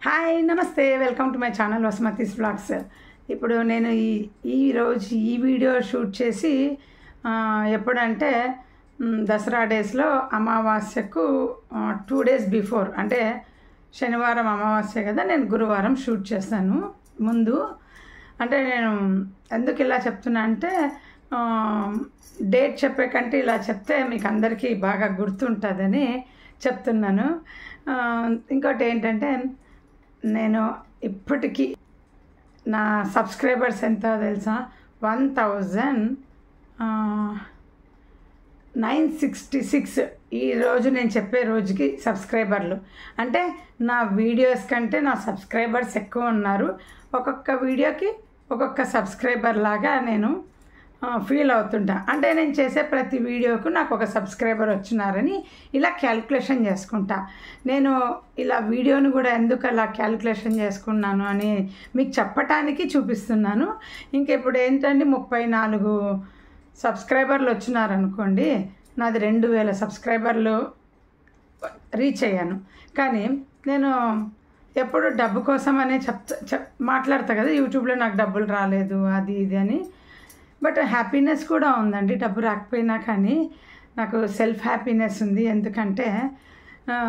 Hi నమస్తే welcome to my channel Vasumathi's blogs ఇప్పుడు నేను ఈ ఈ రోజు ఈ వీడియో షూట్ చేసి ఆ, ఎప్పుడంటే మ్, దసరా డేస్లో అమావాస్యకు టూ డేస్ బిఫోర్ అంటే శనివారం అమావాస్య కదా నేను గురువారం షూట్ చేశాను ముందు అంటే నేను ఎందుకు ఇలా చెప్తున్నా అంటే ఆ, డేట్ చెప్పే కంటే ఇలా చెప్తే మీకు అందరికీ బాగా గుర్తుంటుందని చెప్తున్నాను ఆ, ఇంకోటి ఏంటంటే నేను ఇప్పటికీ నా సబ్స్క్రైబర్స్ ఎంత తెలుసా one thousand nine sixty six ఈ రోజు నేను చెప్పే రోజుకి సబ్స్క్రైబర్లు అంటే నా వీడియోస్ కంటే నా సబ్స్క్రైబర్స్ ఎక్కువ ఉన్నారు ఒక్కొక్క వీడియోకి ఒక్కొక్క సబ్స్క్రైబర్ లాగా నేను ఫీల్ అవుతుంటా అంటే నేను చేసే ప్రతి వీడియోకు నాకు ఒక సబ్స్క్రైబర్ వచ్చినారని ఇలా క్యాలిక్యులేషన్ చేసుకుంటా నేను ఇలా వీడియోని కూడా ఎందుకు అలా క్యాలిక్యులేషన్ చేసుకున్నాను అని మీకు చెప్పటానికి చూపిస్తున్నాను ఇంక ఇప్పుడు ఏంటంటే ముప్పై నాలుగు సబ్స్క్రైబర్లు వచ్చినారనుకోండి నాది రెండు వేల సబ్స్క్రైబర్లు రీచ్ అయ్యాను కానీ నేను ఎప్పుడు డబ్బు కోసం అనే చెప్ చెప్ మాట్లాడతా కదా యూట్యూబ్లో నాకు డబ్బులు రాలేదు అది ఇది అని బట్ హ్యాపీనెస్ కూడా ఉందండి డబ్బు రాకపోయినా కానీ నాకు సెల్ఫ్ హ్యాపీనెస్ ఉంది ఎందుకంటే ఆ,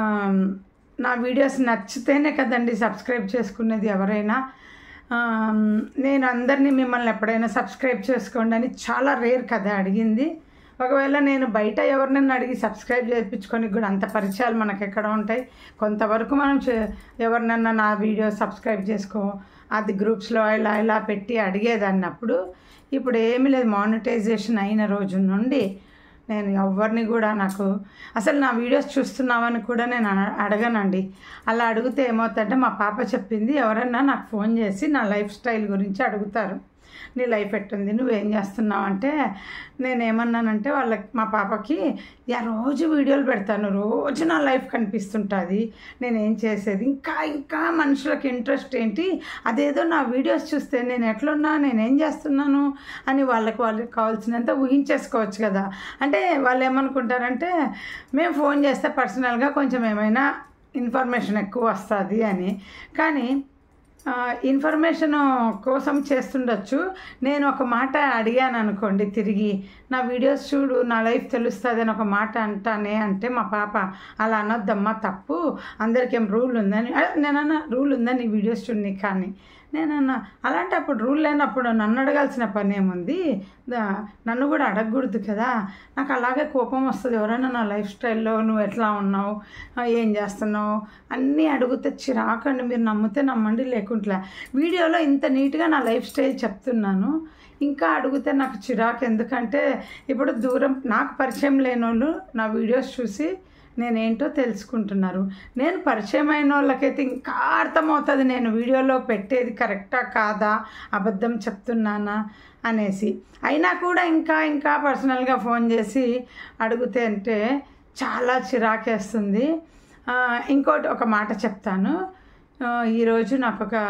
నా వీడియోస్ నచ్చితేనే కదండి సబ్స్క్రైబ్ చేసుకునేది ఎవరైనా ఆ, నేను అందరినీ మిమ్మల్ని ఎప్పుడైనా సబ్స్క్రైబ్ చేసుకోండి అని చాలా రేర్ కదా అడిగింది ఒకవేళ నేను బయట ఎవరినైనా అడిగి సబ్స్క్రైబ్ చేయించుకొని కూడా అంత పరిచయాలు మనకు ఎక్కడ ఉంటాయి కొంతవరకు మనం చే- ఎవరినన్నా నా వీడియో సబ్స్క్రైబ్ చేసుకో అది గ్రూప్స్లో ఇలా ఇలా పెట్టి అడిగేదన్నప్పుడు ఇప్పుడు ఏమీ లేదు మానిటైజేషన్ అయిన రోజు నుండి నేను ఎవరిని కూడా నాకు అసలు నా వీడియోస్ చూస్తున్నామని కూడా నేను అన- అడగనండి అలా అడిగితే ఏమవుతుందంటే మా పాప చెప్పింది ఎవరైనా నాకు ఫోన్ చేసి నా లైఫ్ స్టైల్ గురించి అడుగుతారు నీ లైఫ్ ఎట్టుంది నువ్వేం చేస్తున్నావు అంటే నేను ఏమన్నానంటే వాళ్ళకి మా పాపకి యా రోజు వీడియోలు పెడతాను రోజు నా లైఫ్ కనిపిస్తుంటుంది నేనేం చేసేది ఇంకా ఇంకా మనుషులకు ఇంట్రెస్ట్ ఏంటి అదేదో నా వీడియోస్ చూస్తే నేను ఎట్లున్నా నేనేం చేస్తున్నాను అని వాళ్ళకి వాళ్ళకి కావాల్సినంత ఊహించేసుకోవచ్చు కదా అంటే వాళ్ళు ఏమనుకుంటారంటే మేము ఫోన్ చేస్తే పర్సనల్గా కొంచెం ఏమైనా ఇన్ఫర్మేషన్ ఎక్కువ వస్తుంది అని కానీ ఆ, ఇన్ఫర్మేషన్ కోసం చేస్తుండొచ్చు నేను ఒక మాట అడిగాను అనుకోండి తిరిగి నా వీడియోస్ చూడు నా లైఫ్ తెలుస్తుంది అని ఒక మాట అంటానే అంటే మా పాప అలా అనొద్దమ్మా తప్పు అందరికీ ఏం రూల్ ఉందని "ఆ, నేనన్నా రూల్ ఉందని నీ వీడియోస్ చూడని కానీ నేనన్నా అలాంటప్పుడు రూల్ లేనప్పుడు నన్ను అడగాల్సిన పని ఏముంది దా- నన్ను కూడా అడగకూడదు కదా నాకు అలాగే కోపం వస్తుంది ఎవరైనా నా లైఫ్ స్టైల్లో నువ్వు ఎట్లా ఉన్నావు ఆ, ఏం చేస్తున్నావు అన్నీ అడిగితే చిరాకండి మీరు నమ్మితే నమ్మండి లేకుంట్లా వీడియోలో ఇంత నీట్గా నా లైఫ్ స్టైల్ చెప్తున్నాను ఇంకా అడిగితే నాకు చిరాకు ఎందుకంటే ఇప్పుడు దూరం నాకు పరిచయం లేని వాళ్ళు నా వీడియోస్ చూసి నేనేంటో తెలుసుకుంటున్నారు నేను పరిచయం అయిన వాళ్ళకైతే ఇంకా అర్థమవుతుంది నేను వీడియోలో పెట్టేది కరెక్టా కాదా అబద్ధం చెప్తున్నానా అనేసి అయినా కూడా ఇంకా ఇంకా పర్సనల్గా ఫోన్ చేసి అడిగితే అంటే చాలా చిరాకేస్తుంది ఆ, ఇంకోటి ఒక మాట చెప్తాను ఆ, ఈరోజు నాకు ఒక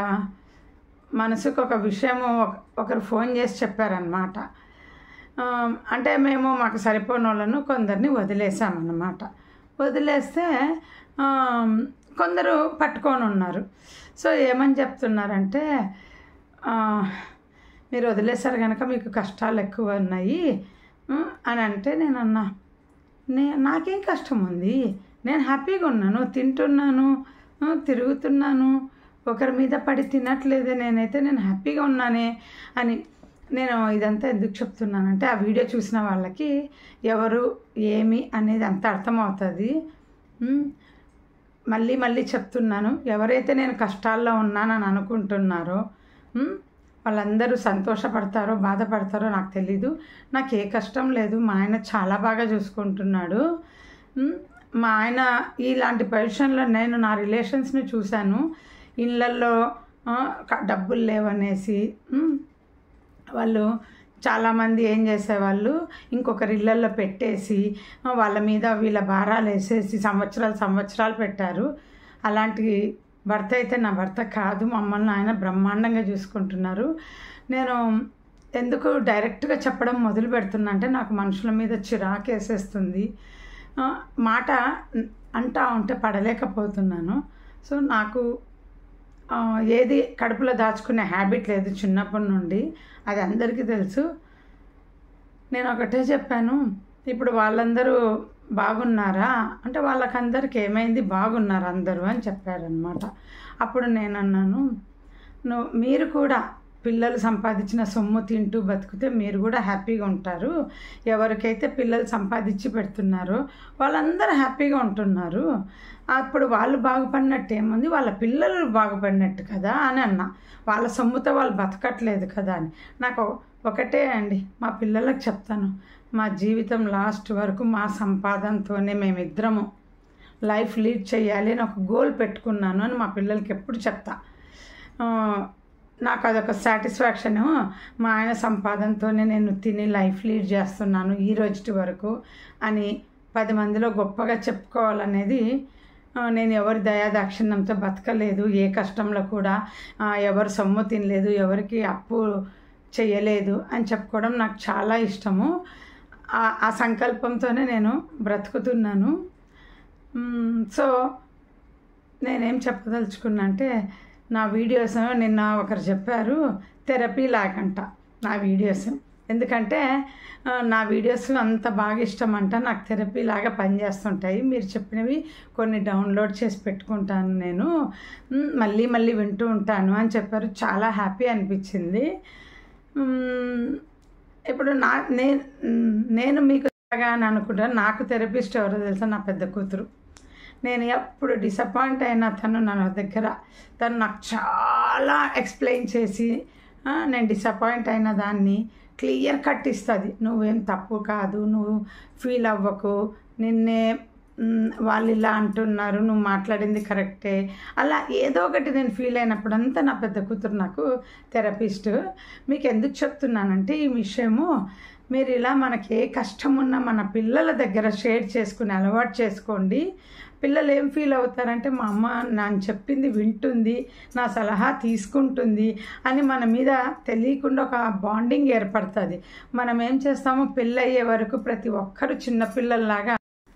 మనసుకు ఒక విషయము ఒక- ఒకరు ఫోన్ చేసి చెప్పారనమాట ఆ, అంటే మేము మాకు సరిపోని వాళ్ళను కొందరిని వదిలేసామన్నమాట వదిలేస్తే ఆ, కొందరు పట్టుకొని ఉన్నారు సో ఏమని చెప్తున్నారంటే ఆ, మీరు వదిలేశారు కనుక మీకు కష్టాలు ఎక్కువ ఉన్నాయి ఉం, అని అంటే నేను అన్నా నే నాకేం కష్టం ఉంది నేను హ్యాపీగా ఉన్నాను తింటున్నాను ఆ, తిరుగుతున్నాను ఒకరి మీద పడి తినట్లేదే నేనైతే నేను హ్యాపీగా ఉన్నానే అని నేను ఇదంతా ఎందుకు చెప్తున్నానంటే ఆ వీడియో చూసిన వాళ్ళకి ఎవరు ఏమి అనేది అంత అర్థమవుతుంది ఉమ్, మళ్ళీ మళ్ళీ చెప్తున్నాను ఎవరైతే నేను కష్టాల్లో ఉన్నానని అనుకుంటున్నారో ఉమ్, వాళ్ళందరూ సంతోషపడతారో బాధపడతారో నాకు తెలీదు నాకు ఏ కష్టం లేదు మా ఆయన చాలా బాగా చూసుకుంటున్నాడు ఉమ్, మా ఆయన ఇలాంటి పొజిషన్లో నేను నా రిలేషన్స్ని చూశాను ఇళ్ళల్లో ఆ, క- డబ్బులు లేవనేసి ఉమ్, వాళ్ళు చాలామంది ఏం చేసేవాళ్ళు ఇంకొకరి ఇళ్ళల్లో పెట్టేసి ఆ, వాళ్ళ మీద వీళ్ళ భారాలు వేసేసి సంవత్సరాలు సంవత్సరాలు పెట్టారు అలాంటి భర్త అయితే నా భర్త కాదు మమ్మల్ని ఆయన బ్రహ్మాండంగా చూసుకుంటున్నారు నేను ఎందుకు డైరెక్ట్గా చెప్పడం మొదలు పెడుతున్నా అంటే నాకు మనుషుల మీద చిరాకు వేసేస్తుంది ఆ, మాట అంటా ఉంటే పడలేకపోతున్నాను సో నాకు ఆ, ఏది కడుపులో దాచుకునే హ్యాబిట్ లేదు చిన్నప్పటి నుండి అది అందరికీ తెలుసు నేను ఒకటే చెప్పాను ఇప్పుడు వాళ్ళందరూ బాగున్నారా అంటే వాళ్ళకందరికి ఏమైంది బాగున్నారు అందరూ అని చెప్పారనమాట అప్పుడు నేను అన్నాను నువ్వు మీరు కూడా పిల్లలు సంపాదించిన సొమ్ము తింటూ బతికితే మీరు కూడా హ్యాపీగా ఉంటారు ఎవరికైతే పిల్లలు సంపాదించి పెడుతున్నారో వాళ్ళందరూ హ్యాపీగా ఉంటున్నారు అప్పుడు వాళ్ళు బాగుపడినట్టు ఏముంది వాళ్ళ పిల్లలు బాగుపడినట్టు కదా అని అన్న వాళ్ళ సొమ్ముతో వాళ్ళు బతకట్లేదు కదా అని నాకు ఒకటే అండి మా పిల్లలకు చెప్తాను మా జీవితం లాస్ట్ వరకు మా సంపాదనతోనే మేమిద్దరము లైఫ్ లీడ్ చేయాలి అని ఒక గోల్ పెట్టుకున్నాను అని మా పిల్లలకి ఎప్పుడు చెప్తా ఆ, నాకు అదొక సాటిస్ఫాక్షను మా ఆయన సంపాదనతోనే నేను తిని లైఫ్ లీడ్ చేస్తున్నాను ఈ రోజుటి వరకు అని పది మందిలో గొప్పగా చెప్పుకోవాలనేది ఆ, నేను ఎవరి దయాదాక్షిణ్యంతో బతకలేదు ఏ కష్టంలో కూడా ఆ, ఎవరు సొమ్ము తినలేదు ఎవరికి అప్పు చేయలేదు అని చెప్పుకోవడం నాకు చాలా ఇష్టము ఆ- ఆ సంకల్పంతోనే నేను బ్రతుకుతున్నాను మ్మ్, సో నేనేం చెప్పదలుచుకున్నా అంటే నా వీడియోస్ నిన్న ఒకరు చెప్పారు థెరపీ లాగంట నా వీడియోస్ ఎందుకంటే ఆ, నా వీడియోస్ అంత బాగా ఇష్టం అంట నాకు థెరపీ లాగా పనిచేస్తుంటాయి మీరు చెప్పినవి కొన్ని డౌన్లోడ్ చేసి పెట్టుకుంటాను నేను మ్, మళ్ళీ మళ్ళీ వింటూ ఉంటాను అని చెప్పారు చాలా హ్యాపీ అనిపించింది మ్, ఇప్పుడు నా నేను నేను మీకు లాగా అని అనుకుంటాను నాకు థెరపిస్ట్ ఎవరో తెలుసా నా పెద్ద కూతురు నేను ఎప్పుడు డిసప్పాయింట్ అయిన తను నా దగ్గర తను నాకు చాలా ఎక్స్ప్లెయిన్ చేసి ఆ, నేను డిసప్పాయింట్ అయిన దాన్ని క్లియర్ కట్ ఇస్తుంది నువ్వేం తప్పు కాదు నువ్వు ఫీల్ అవ్వకు నిన్నే మ్, వాళ్ళు ఇలా అంటున్నారు నువ్వు మాట్లాడింది కరెక్టే అలా ఏదో ఒకటి నేను ఫీల్ అయినప్పుడంతా నా పెద్ద కూతురు నాకు థెరపిస్ట్ మీకు ఎందుకు చెప్తున్నానంటే ఈ విషయము మీరు ఇలా మనకి ఏ కష్టం ఉన్నా మన పిల్లల దగ్గర షేర్ చేసుకుని అలవాటు చేసుకోండి పిల్లలు ఏం ఫీల్ అవుతారంటే మా అమ్మ నేను చెప్పింది వింటుంది నా సలహా తీసుకుంటుంది అని మన మీద తెలియకుండా ఒక బాండింగ్ ఏర్పడుతుంది మనం ఏం చేస్తామో పెళ్ళి అయ్యే వరకు ప్రతి ఒక్కరు చిన్నపిల్లల్లాగా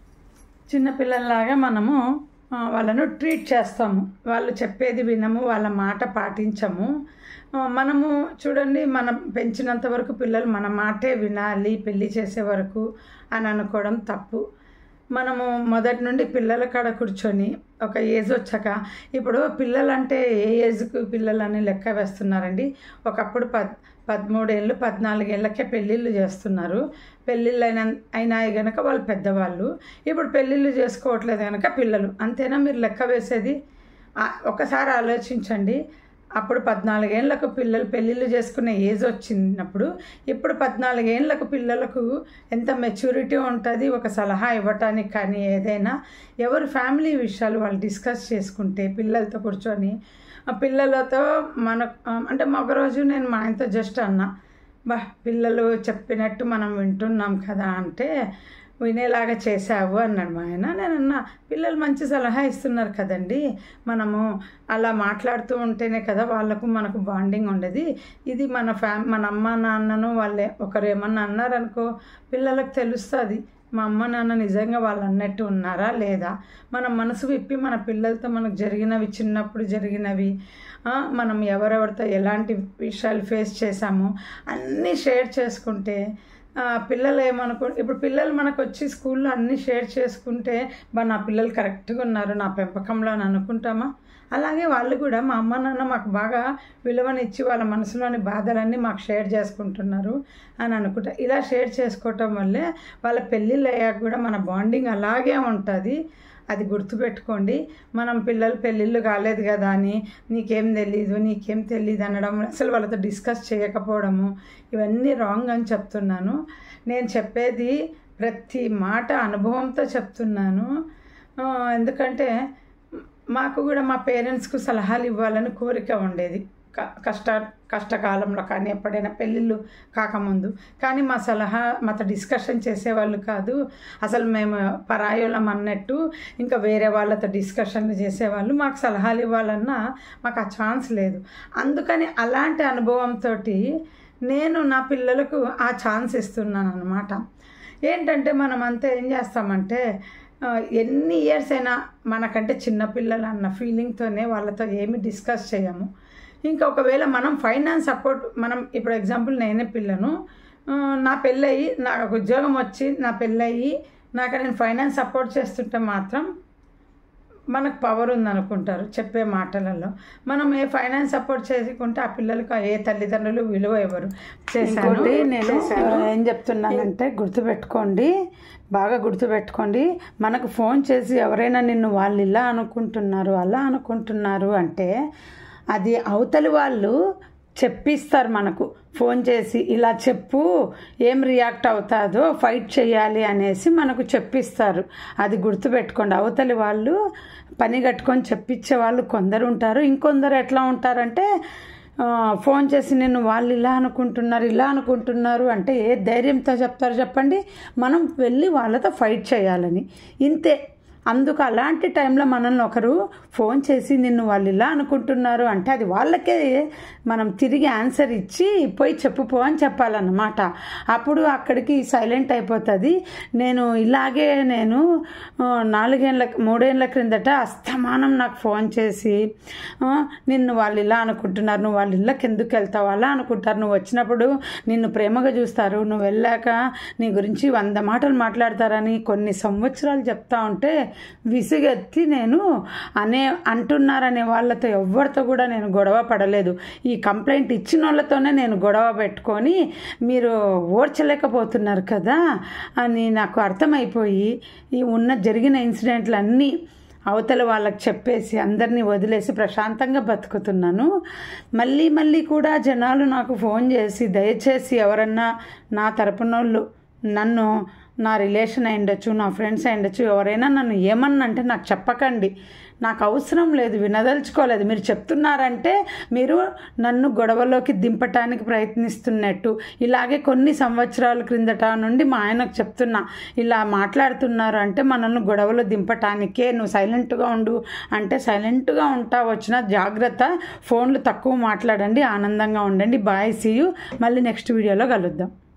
చిన్నపిల్లల్లాగా మనము ఆ, వాళ్ళను ట్రీట్ చేస్తాము వాళ్ళు చెప్పేది వినము వాళ్ళ మాట పాటించము ఆ, మనము చూడండి మనం పెంచినంత వరకు పిల్లలు మన మాటే వినాలి పెళ్లి చేసే వరకు అని అనుకోవడం తప్పు మనము మొదటి నుండి పిల్లల కాడ కూర్చొని ఒక ఏజ్ వచ్చాక ఇప్పుడు పిల్లలంటే ఏ ఏజ్కి పిల్లలని లెక్క వేస్తున్నారండి ఒకప్పుడు పద్ పదమూడేళ్ళు పద్నాలుగేళ్ళకే పెళ్ళిళ్ళు చేస్తున్నారు పెళ్ళిళ్ళు అయిన అయినాయి కనుక వాళ్ళు పెద్దవాళ్ళు ఇప్పుడు పెళ్ళిళ్ళు చేసుకోవట్లేదు కనుక పిల్లలు అంతేనా మీరు లెక్క వేసేది ఆ, ఒకసారి ఆలోచించండి అప్పుడు పద్నాలుగేళ్లకు పిల్లలు పెళ్ళిళ్ళు చేసుకునే ఏజ్ వచ్చినప్పుడు ఇప్పుడు పద్నాలుగేళ్లకు పిల్లలకు ఎంత మెచ్యూరిటీ ఉంటుంది ఒక సలహా ఇవ్వటానికి కానీ ఏదైనా ఎవరు ఫ్యామిలీ విషయాలు వాళ్ళు డిస్కస్ చేసుకుంటే పిల్లలతో కూర్చొని ఆ పిల్లలతో మన అంటే ఒకరోజు నేను మా ఆయనతో జస్ట్ అన్నా బా పిల్లలు చెప్పినట్టు మనం వింటున్నాం కదా అంటే వినేలాగా చేసావు అన్నాడు మా ఆయన నేను అన్నా పిల్లలు మంచి సలహా ఇస్తున్నారు కదండి మనము అలా మాట్లాడుతూ ఉంటేనే కదా వాళ్ళకు మనకు బాండింగ్ ఉండేది ఇది మన ఫ్యామ్ మన అమ్మ నాన్నను వాళ్ళే ఒకరు ఏమన్నా అన్నారనుకో పిల్లలకు తెలుస్తుంది మా అమ్మ నాన్న నిజంగా వాళ్ళు అన్నట్టు ఉన్నారా లేదా మన మనసు విప్పి మన పిల్లలతో మనకు జరిగినవి చిన్నప్పుడు జరిగినవి ఆ, మనం ఎవరెవరితో ఎలాంటి విషయాలు ఫేస్ చేశాము అన్నీ షేర్ చేసుకుంటే ఆ, పిల్లలు ఏమనుకో ఇప్పుడు పిల్లలు మనకు వచ్చి స్కూల్లో అన్నీ షేర్ చేసుకుంటే బా నా పిల్లలు కరెక్ట్గా ఉన్నారు నా పెంపకంలో అని అనుకుంటామా అలాగే వాళ్ళు కూడా మా అమ్మ నాన్న మాకు బాగా విలువనిచ్చి వాళ్ళ మనసులోని బాధలన్నీ మాకు షేర్ చేసుకుంటున్నారు అని అనుకుంటా ఇలా షేర్ చేసుకోవటం వల్లే వాళ్ళ పెళ్ళిళ్ళు అయ్యాక కూడా మన బాండింగ్ అలాగే ఉంటుంది అది గుర్తుపెట్టుకోండి మనం పిల్లలు పెళ్ళిళ్ళు కాలేదు కదా అని నీకేం తెలీదు నీకేం తెలియదు అనడం అసలు వాళ్ళతో డిస్కస్ చేయకపోవడము ఇవన్నీ రాంగ్ అని చెప్తున్నాను నేను చెప్పేది ప్రతి మాట అనుభవంతో చెప్తున్నాను ఆ, ఎందుకంటే మాకు కూడా మా పేరెంట్స్కు సలహాలు ఇవ్వాలని కోరిక ఉండేది క- కష్ట కష్టకాలంలో కానీ ఎప్పుడైనా పెళ్ళిళ్ళు కాకముందు కానీ మా సలహా మాతో డిస్కషన్ చేసేవాళ్ళు కాదు అసలు మేము పరాయోళం అన్నట్టు ఇంకా వేరే వాళ్ళతో డిస్కషన్లు చేసేవాళ్ళు మాకు సలహాలు ఇవ్వాలన్నా మాకు ఆ ఛాన్స్ లేదు అందుకని అలాంటి అనుభవంతో నేను నా పిల్లలకు ఆ ఛాన్స్ ఇస్తున్నాను అనమాట ఏంటంటే మనం అంతా ఏం చేస్తామంటే ఆ, ఎన్ని ఇయర్స్ అయినా మనకంటే చిన్నపిల్లలు అన్న ఫీలింగ్తోనే వాళ్ళతో ఏమి డిస్కస్ చేయము ఇంకా ఒకవేళ మనం ఫైనాన్స్ సపోర్ట్ మనం ఇప్పుడు ఎగ్జాంపుల్ నేనే పిల్లను ఆ, నా పెళ్ళయి నాకు ఉద్యోగం వచ్చి నా పెళ్ళయి నాకు నేను ఫైనాన్స్ సపోర్ట్ చేస్తుంటే మాత్రం మనకు పవర్ ఉందనుకుంటారు చెప్పే మాటలలో మనం ఏ ఫైనాన్స్ సపోర్ట్ చేసుకుంటే ఆ పిల్లలకు ఏ తల్లిదండ్రులు విలువ ఇవ్వరు చేశాను ఇంకోటి నేను చేశాను. ఏం చెప్తున్నానంటే గుర్తుపెట్టుకోండి బాగా గుర్తుపెట్టుకోండి మనకు ఫోన్ చేసి ఎవరైనా నిన్ను వాళ్ళు ఇలా అనుకుంటున్నారు అలా అనుకుంటున్నారు అంటే అది అవతలి వాళ్ళు చెప్పిస్తారు మనకు ఫోన్ చేసి ఇలా చెప్పు ఏం రియాక్ట్ అవుతాదో ఫైట్ చేయాలి అనేసి మనకు చెప్పిస్తారు అది గుర్తుపెట్టుకోండి అవతలి వాళ్ళు పని కట్టుకొని చెప్పించే వాళ్ళు కొందరు ఉంటారు ఇంకొందరు ఎట్లా ఉంటారంటే ఆ, ఫోన్ చేసి నేను వాళ్ళు ఇలా అనుకుంటున్నారు ఇలా అనుకుంటున్నారు అంటే ఏ ధైర్యంతో చెప్తారు చెప్పండి మనం వెళ్ళి వాళ్ళతో ఫైట్ చేయాలని ఇంతే అందుకు అలాంటి టైంలో మనల్ని ఒకరు ఫోన్ చేసి నిన్ను వాళ్ళు ఇలా అనుకుంటున్నారు అంటే అది వాళ్ళకే మనం తిరిగి ఆన్సర్ ఇచ్చి పోయి చెప్పుపో అని చెప్పాలన్నమాట అప్పుడు అక్కడికి సైలెంట్ అయిపోతుంది నేను ఇలాగే నేను ఆ, నాలుగేళ్ళ మూడేళ్ళ క్రిందట అస్తమానం నాకు ఫోన్ చేసి ఆ, నిన్ను వాళ్ళు ఇలా అనుకుంటున్నారు నువ్వు వాళ్ళ ఇళ్ళకి ఎందుకు వెళ్తావు అలా అనుకుంటారు నువ్వు వచ్చినప్పుడు నిన్ను ప్రేమగా చూస్తారు నువ్వు వెళ్ళాక నీ గురించి వంద మాటలు మాట్లాడతారని కొన్ని సంవత్సరాలు చెప్తా ఉంటే విసుగెత్తి నేను అనే అంటున్నారనే వాళ్ళతో ఎవరితో కూడా నేను గొడవ పడలేదు ఈ కంప్లైంట్ ఇచ్చిన వాళ్ళతోనే నేను గొడవ పెట్టుకొని మీరు ఓర్చలేకపోతున్నారు కదా అని నాకు అర్థమైపోయి ఈ ఉన్న జరిగిన ఇన్సిడెంట్లన్నీ అవతల వాళ్ళకి చెప్పేసి అందరినీ వదిలేసి ప్రశాంతంగా బతుకుతున్నాను మళ్ళీ మళ్ళీ కూడా జనాలు నాకు ఫోన్ చేసి దయచేసి ఎవరన్నా నా తరపునోళ్ళు నన్ను నా రిలేషన్ అయి ఉండొచ్చు నా ఫ్రెండ్స్ అయి ఉండొచ్చు ఎవరైనా నన్ను ఏమన్నా అంటే నాకు చెప్పకండి నాకు అవసరం లేదు వినదలుచుకోలేదు మీరు చెప్తున్నారంటే మీరు నన్ను గొడవలోకి దింపటానికి ప్రయత్నిస్తున్నట్టు ఇలాగే కొన్ని సంవత్సరాల క్రిందట నుండి మా ఆయనకు చెప్తున్నా ఇలా మాట్లాడుతున్నారు అంటే మనల్ని గొడవలో దింపటానికే నువ్వు సైలెంట్గా ఉండు అంటే సైలెంట్గా ఉంటా వచ్చిన జాగ్రత్త ఫోన్లు తక్కువ మాట్లాడండి ఆనందంగా ఉండండి బాయ్ సీయు మళ్ళీ నెక్స్ట్ వీడియోలో కలుద్దాం